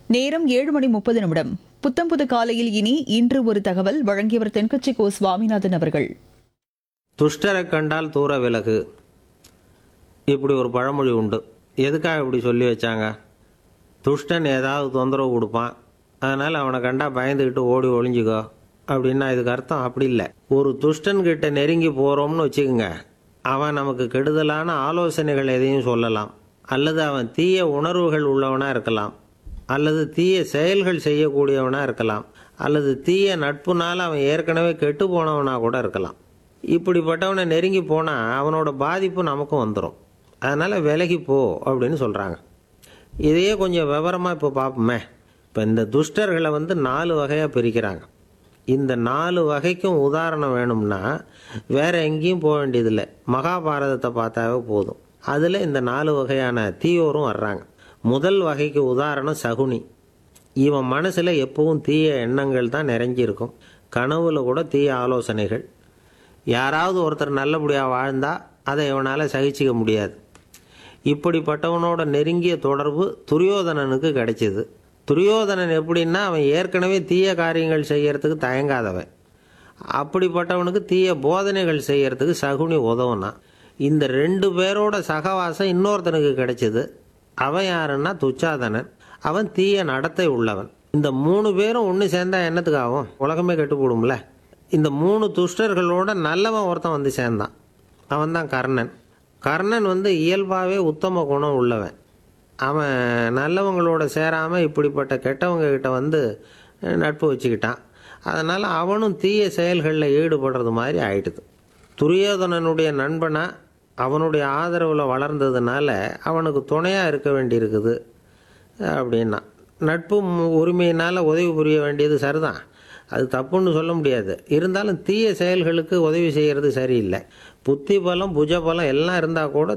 நேரம் ஏழு மணி முப்பது நிமிடம் புத்தம் புது காலையில் இனி இன்று ஒரு தகவல் வழங்கியவர் தென்கட்சி கோ சுவாமிநாதன் அவர்கள் துஷ்டரை கண்டால் தூர விலகு இப்படி ஒரு பழமொழி உண்டு எதுக்காக இப்படி சொல்லி வச்சாங்க துஷ்டன் ஏதாவது தொந்தரவு கொடுப்பான் அதனால் அவனை கண்டா பயந்துக்கிட்டு ஓடி ஒளிஞ்சுக்கோ அப்படின்னா இதுக்கு அர்த்தம் அப்படி இல்லை ஒரு துஷ்டன்கிட்ட நெருங்கி போகிறோம்னு வச்சுக்கோங்க அவன் நமக்கு கெடுதலான ஆலோசனைகள் எதையும் சொல்லலாம் அல்லது அவன் தீய உணர்வுகள் உள்ளவனாக இருக்கலாம் அல்லது தீய செயல்கள் செய்யக்கூடியவனாக இருக்கலாம் அல்லது தீய நட்புனால் அவன் ஏற்கனவே கெட்டு போனவனாக கூட இருக்கலாம் இப்படிப்பட்டவனை நெருங்கி போனால் அவனோட பாதிப்பு நமக்கும் வந்துடும் அதனால் விலகி போ அப்படின்னு சொல்கிறாங்க இதையே கொஞ்சம் விவரமாக இப்போ பார்ப்போமே இப்போ இந்த துஷ்டர்களை வந்து நாலு வகையாக பிரிக்கிறாங்க இந்த நாலு வகைக்கும் உதாரணம் வேணும்னா வேற எங்கேயும் போக வேண்டியதில்லை மகாபாரதத்தை பார்த்தாவே போதும் அதில் இந்த நாலு வகையான தீயோரும் வர்றாங்க முதல் வகைக்கு உதாரணம் சகுனி இவன் மனசில் எப்பவும் தீய எண்ணங்கள் தான் நிறைஞ்சிருக்கும் கனவுல கூட தீய ஆலோசனைகள் யாராவது ஒருத்தர் நல்லபடியாக வாழ்ந்தா அதை இவனால் சகிச்சிக்க முடியாது இப்படிப்பட்டவனோட நெருங்கிய தொடர்பு துரியோதனனுக்கு கிடைச்சிது துரியோதனன் எப்படின்னா அவன் ஏற்கனவே தீய காரியங்கள் செய்யறதுக்கு தயங்காதவன் அப்படிப்பட்டவனுக்கு தீய போதனைகள் செய்யறதுக்கு சகுனி உதவுனான் இந்த ரெண்டு பேரோட சகவாசம் இன்னொருத்தனுக்கு கிடைச்சிது அவன் யாருன்னா துச்சாதனன் அவன் தீய நடத்தை உள்ளவன் இந்த மூணு பேரும் ஒன்று சேர்ந்தா என்னத்துக்கு ஆகும் உலகமே கெட்டு போடும்ல இந்த மூணு துஷ்டர்களோட நல்லவன் ஒருத்தன் வந்து சேர்ந்தான் அவன் தான் கர்ணன் கர்ணன் வந்து இயல்பாகவே உத்தம குணம் உள்ளவன் அவன் நல்லவங்களோட சேராமல் இப்படிப்பட்ட கெட்டவங்க கிட்ட வந்து அஹ், நட்பு வச்சுக்கிட்டான் அதனால் அவனும் தீய செயல்களில் ஈடுபடுறது மாதிரி ஆயிடுது துரியோதனனுடைய நண்பனா அவனுடைய ஆதரவில் வளர்ந்ததுனால அவனுக்கு துணையாக இருக்க வேண்டியிருக்குது அப்படின்னா நட்பு மு- உரிமையினால் உதவி புரிய வேண்டியது சரிதான் அது தப்புன்னு சொல்ல முடியாது இருந்தாலும் தீய செயல்களுக்கு உதவி செய்கிறது சரியில்லை புத்தி பலம் புஜ பலம் எல்லாம் இருந்தால் கூட